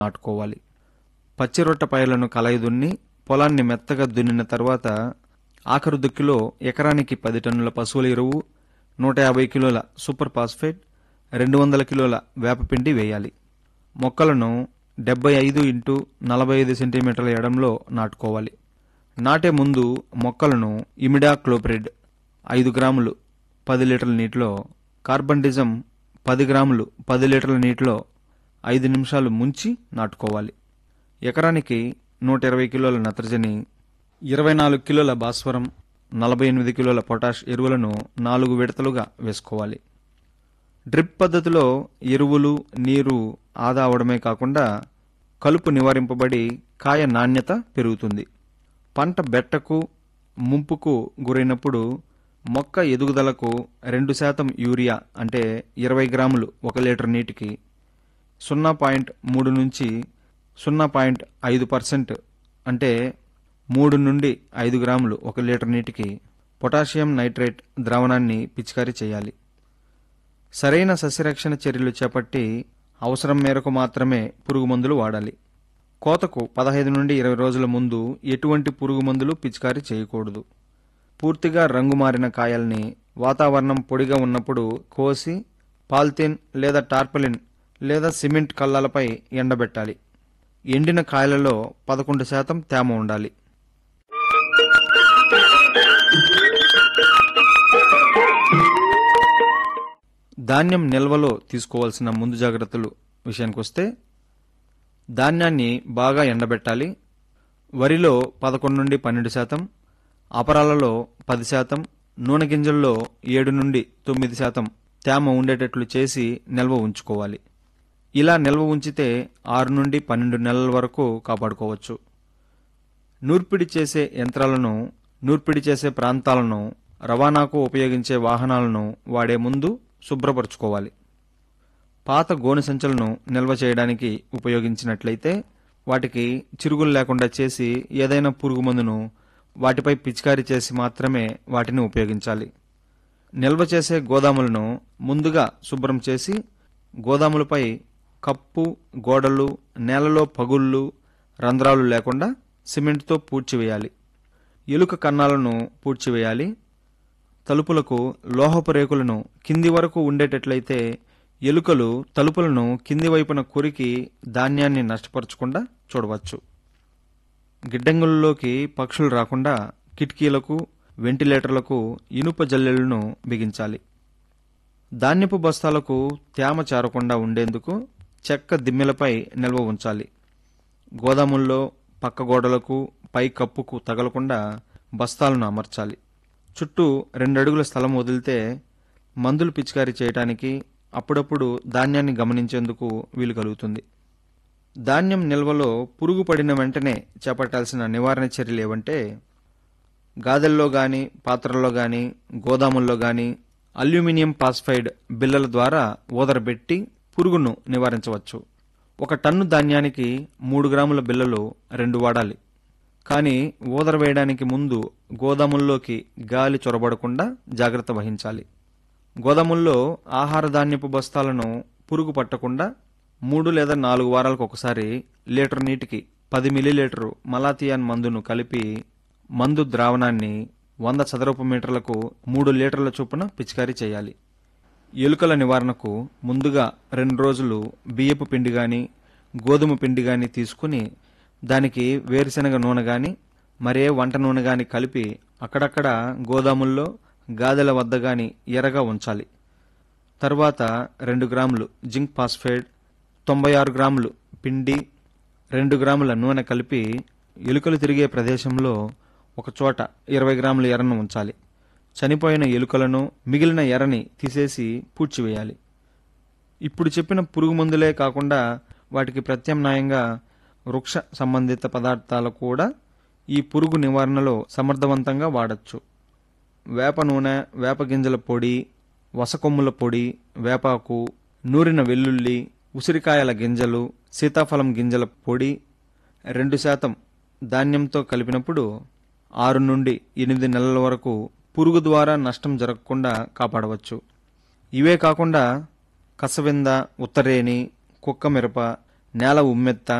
నాటుకోవాలి పచ్చిరొట్ట పైర్లను కలయిదున్ని పొలాన్ని మెత్తగా దున్నిన తర్వాత ఆఖరు దుక్కిలో ఎకరానికి పది టన్నుల పశువుల ఎరువు నూట యాభై కిలోల సూపర్ ఫాస్ఫేట్ రెండు వందల కిలోల వేపపిండి వేయాలి మొక్కలను డెబ్బై ఐదు ఇంటూ నలభై ఐదు సెంటీమీటర్ల ఎడంలో నాటుకోవాలి నాటే ముందు మొక్కలను ఇమిడా క్లోప్రిడ్ ఐదు గ్రాములు పది లీటర్ల నీటిలో కార్బండిజం పది గ్రాములు పది లీటర్ల నీటిలో ఐదు నిమిషాలు ముంచి నాటుకోవాలి ఎకరానికి నూట ఇరవై కిలోల నత్రజని ఇరవై నాలుగు కిలోల భాస్వరం నలభై ఎనిమిది కిలోల పొటాష్ ఎరువులను నాలుగు విడతలుగా వేసుకోవాలి డ్రిప్ పద్ధతిలో ఎరువులు నీరు ఆదా అవడమే కాకుండా కలుపు నివారింపబడి కాయ నాణ్యత పెరుగుతుంది పంట బెట్టకు ముంపుకు గురైనప్పుడు మొక్క ఎదుగుదలకు రెండు శాతం యూరియా అంటే ఇరవై గ్రాములు ఒక లీటర్ నీటికి సున్నా పాయింట్ మూడు నుంచి సున్నా పాయింట్ ఐదు పర్సెంట్ అంటే మూడు నుండి ఐదు గ్రాములు ఒక లీటర్ నీటికి పొటాషియం నైట్రేట్ ద్రావణాన్ని పిచికారీ చేయాలి సరైన సస్యరక్షణ చర్యలు చేపట్టి అవసరం మేరకు మాత్రమే పురుగు మందులు వాడాలి కోతకు పదహైదు నుండి ఇరవై రోజుల ముందు ఎటువంటి పురుగు మందులు పిచికారీ చేయకూడదు పూర్తిగా రంగు మారిన కాయల్ని వాతావరణం పొడిగా ఉన్నప్పుడు కోసి పాలిథిన్ లేదా టార్పలిన్ లేదా సిమెంట్ కళ్ళాలపై ఎండబెట్టాలి ఎండిన కాయలలో పదకొండు శాతం తేమ ఉండాలి ధాన్యం నిల్వలో తీసుకోవాల్సిన ముందు జాగ్రత్తలు విషయానికి వస్తే ధాన్యాన్ని బాగా ఎండబెట్టాలి వరిలో పదకొండు నుండి పన్నెండు శాతం అపరాలలో పది శాతం నూనె గింజల్లో ఏడు నుండి తొమ్మిది శాతం తేమ ఉండేటట్లు చేసి నిల్వ ఉంచుకోవాలి ఇలా నిల్వ ఉంచితే ఆరు నుండి పన్నెండు నెలల వరకు కాపాడుకోవచ్చు నూర్పిడి చేసే యంత్రాలను నూర్పిడి చేసే ప్రాంతాలను రవాణాకు ఉపయోగించే వాహనాలను వాడే ముందు శుభ్రపరచుకోవాలి పాత గోనె సంచులను నిల్వ చేయడానికి ఉపయోగించినట్లయితే వాటికి చిరుగులు లేకుండా చేసి ఏదైనా పురుగు మందును వాటిపై పిచికారీ చేసి మాత్రమే వాటిని ఉపయోగించాలి నిల్వ చేసే గోదాములను ముందుగా శుభ్రం చేసి గోదాములపై కప్పు గోడలు నేలలో పగుళ్ళు రంధ్రాలు లేకుండా సిమెంట్తో పూడ్చివేయాలి ఎలుక కన్నాలను పూడ్చివేయాలి తలుపులకు లోహపు రేకులను కింది వరకు ఉండేటట్లయితే ఎలుకలు తలుపులను కింది వైపున కొరికి ధాన్యాన్ని నష్టపరచకుండా చూడవచ్చు గిడ్డంగుల్లోకి పక్షులు రాకుండా కిటికీలకు వెంటిలేటర్లకు ఇనుప జల్లెలను బిగించాలి ధాన్యపు బస్తాలకు తేమ చేరకుండా ఉండేందుకు చెక్క దిమ్మెలపై నిల్వ ఉంచాలి గోదాముల్లో పక్క గోడలకు పై కప్పుకు తగలకుండా బస్తాలను అమర్చాలి చుట్టూ రెండడుగుల స్థలం వదిలితే మందులు పిచికారీ చేయటానికి అప్పుడప్పుడు ధాన్యాన్ని గమనించేందుకు వీలు కలుగుతుంది ధాన్యం నిల్వలో పురుగు పడిన వెంటనే చేపట్టాల్సిన నివారణ చర్యలు ఏవంటే గాదెల్లో గాని పాత్రల్లో గాని గోదాముల్లో గాని అల్యూమినియం పాస్ఫైడ్ బిల్లల ద్వారా ఊదరబెట్టి పురుగును నివారించవచ్చు ఒక టన్ను ధాన్యానికి మూడు గ్రాముల బిల్లలు రెండు వాడాలి కానీ ఊదర వేయడానికి ముందు గోదాముల్లోకి గాలి చొరబడకుండా జాగ్రత్త వహించాలి గోదాముల్లో ఆహార ధాన్యపు బస్తాలను పురుగు పట్టకుండా మూడు లేదా నాలుగు వారాలకు ఒకసారి లీటర్ నీటికి పది మిల్లీలీటరు మలాథియాన్ మందును కలిపి మందు ద్రావణాన్ని వంద చదరపు మీటర్లకు మూడు లీటర్ల చొప్పున పిచికారీ చేయాలి ఎలుకల నివారణకు ముందుగా రెండు రోజులు బియ్యపు పిండి గాని గోధుమ పిండి గాని తీసుకుని దానికి వేరుశనగ నూనె గాని మరే వంట నూనె గాని కలిపి అక్కడక్కడ గోదాముల్లో గాదెల వద్ద గాని ఎర్రగా ఉంచాలి తర్వాత రెండు గ్రాములు జింక్ ఫాస్ఫేట్ తొంభై ఆరు గ్రాములు పిండి రెండు గ్రాముల నూనె కలిపి ఎలుకలు తిరిగే ప్రదేశంలో ఒక చోట ఇరవై గ్రాముల ఎర్రను ఉంచాలి చనిపోయిన ఎలుకలను మిగిలిన ఎర్రని తీసేసి పూడ్చివేయాలి ఇప్పుడు చెప్పిన పురుగు మందులే కాకుండా వాటికి ప్రత్యామ్నాయంగా వృక్ష సంబంధిత పదార్థాలు కూడా ఈ పురుగు నివారణలో సమర్థవంతంగా వాడచ్చు వేప నూనె వేప గింజల పొడి వసకొమ్ముల పొడి వేపాకు నూరిన వెల్లుల్లి ఉసిరికాయల గింజలు సీతాఫలం గింజల పొడి రెండు శాతం ధాన్యంతో కలిపినప్పుడు ఆరు నుండి ఎనిమిది నెలల వరకు పురుగు ద్వారా నష్టం జరగకుండా కాపాడవచ్చు ఇవే కాకుండా కసవింద ఉత్తరేణి కుక్కమిరప నేల ఉమ్మెత్త